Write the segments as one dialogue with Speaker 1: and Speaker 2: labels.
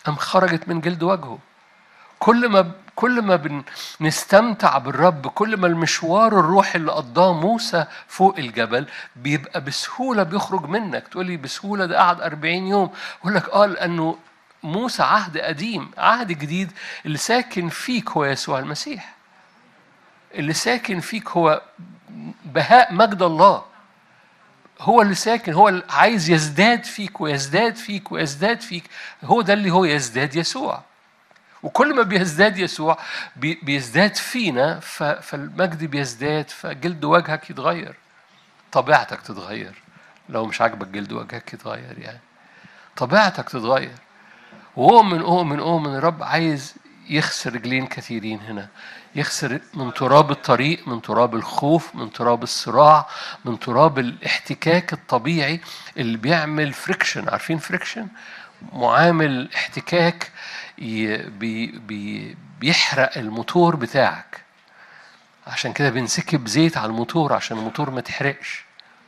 Speaker 1: أم خرجت من جلد وجهه كل ما كل ما بنستمتع بالرب كل ما المشوار الروحي اللي قضاه موسى فوق الجبل بيبقى بسهوله بيخرج منك تقول لي بسهوله ده قعد 40 يوم اقول لك اه لانه موسى عهد قديم عهد جديد اللي ساكن فيك هو يسوع المسيح اللي ساكن فيك هو بهاء مجد الله هو اللي ساكن هو اللي عايز يزداد فيك ويزداد فيك ويزداد فيك هو ده اللي هو يزداد يسوع وكل ما بيزداد يسوع بيزداد فينا فالمجد بيزداد فجلد وجهك يتغير طبيعتك تتغير لو مش عاجبك جلد وجهك يتغير يعني طبيعتك تتغير وأؤمن أؤمن أؤمن الرب عايز يخسر رجلين كثيرين هنا يخسر من تراب الطريق من تراب الخوف من تراب الصراع من تراب الاحتكاك الطبيعي اللي بيعمل فريكشن عارفين فريكشن معامل احتكاك بي بي بيحرق الموتور بتاعك عشان كده بنسكب زيت على الموتور عشان الموتور ما تحرقش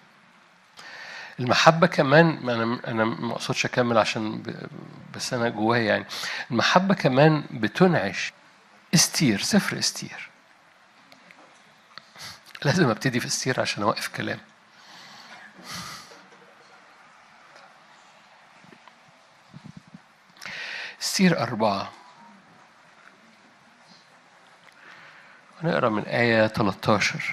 Speaker 1: المحبة كمان أنا أنا ما أقصدش أكمل عشان بس أنا جوايا يعني المحبة كمان بتنعش استير سفر استير لازم ابتدي في استير عشان اوقف كلام استير أربعة نقرا من آية 13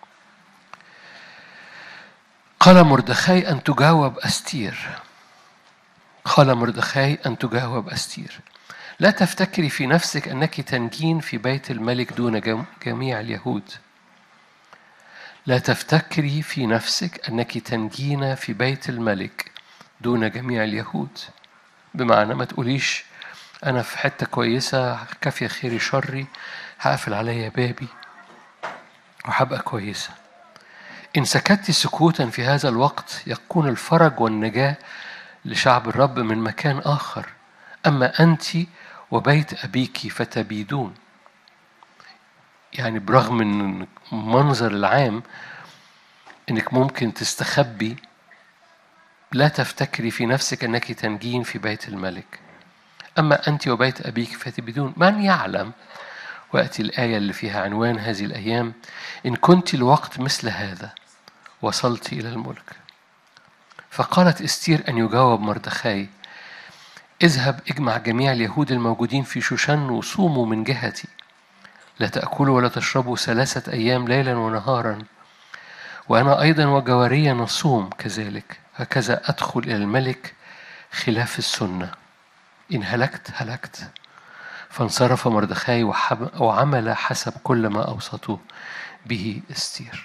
Speaker 1: قال مردخاي أن تجاوب أستير قال مردخاي أن تجاوب أستير لا تفتكري في نفسك أنك تنجين في بيت الملك دون جميع اليهود لا تفتكري في نفسك أنك تنجين في بيت الملك دون جميع اليهود بمعنى ما تقوليش أنا في حتة كويسة كافية خيري شري هقفل عليا بابي وهبقى كويسة إن سكت سكوتا في هذا الوقت يكون الفرج والنجاة لشعب الرب من مكان آخر أما أنت وبيت أبيك فتبيدون يعني برغم من المنظر العام انك ممكن تستخبي لا تفتكري في نفسك انك تنجين في بيت الملك اما انت وبيت ابيك فتبيدون من يعلم واتي الايه اللي فيها عنوان هذه الايام ان كنت لوقت مثل هذا وصلت الى الملك فقالت استير ان يجاوب مردخاي اذهب اجمع جميع اليهود الموجودين في شوشن وصوموا من جهتي لا تأكلوا ولا تشربوا ثلاثة أيام ليلا ونهارا وأنا أيضا وجواريا نصوم كذلك هكذا أدخل إلى الملك خلاف السنة إن هلكت هلكت فانصرف مردخاي وعمل حسب كل ما أوصته به استير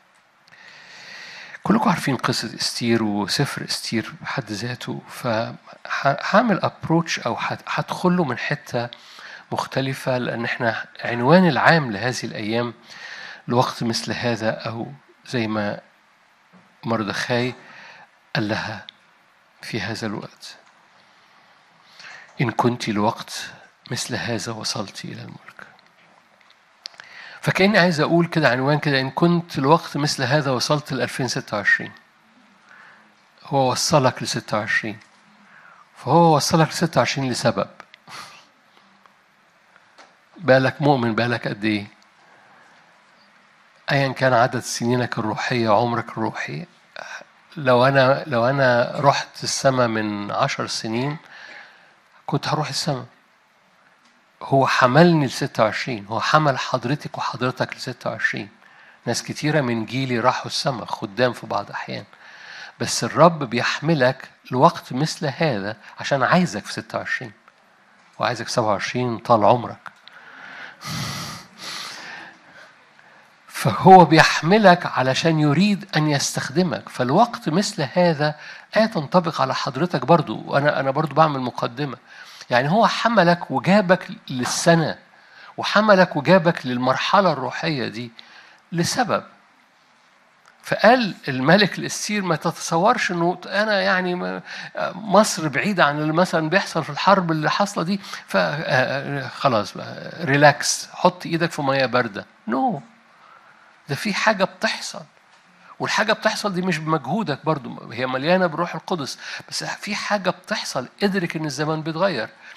Speaker 1: كلكم عارفين قصة استير وسفر استير بحد ذاته فهعمل ابروتش او هدخله من حته مختلفة لأن احنا عنوان العام لهذه الأيام لوقت مثل هذا أو زي ما مردخاي قال لها في هذا الوقت إن كنت لوقت مثل هذا وصلت إلى الملك فكأني عايز أقول كده عنوان كده إن كنت لوقت مثل هذا وصلت ل 2026 هو وصلك ل 26 فهو وصلك ل 26 لسبب بالك مؤمن بالك قد ايه ايا كان عدد سنينك الروحيه عمرك الروحي لو انا لو انا رحت السماء من عشر سنين كنت هروح السماء هو حملني ل 26 هو حمل حضرتك وحضرتك ل 26 ناس كتيرة من جيلي راحوا السماء خدام في بعض الأحيان بس الرب بيحملك لوقت مثل هذا عشان عايزك في 26 وعايزك 27 طال عمرك فهو بيحملك علشان يريد أن يستخدمك فالوقت مثل هذا آية تنطبق على حضرتك برضو وأنا أنا برضو بعمل مقدمة يعني هو حملك وجابك للسنة وحملك وجابك للمرحلة الروحية دي لسبب فقال الملك الاستير ما تتصورش انه انا يعني مصر بعيده عن اللي مثلا بيحصل في الحرب اللي حاصله دي فخلاص ريلاكس حط ايدك في ميه بارده نو no. ده في حاجه بتحصل والحاجه بتحصل دي مش بمجهودك برضو هي مليانه بروح القدس بس في حاجه بتحصل ادرك ان الزمان بيتغير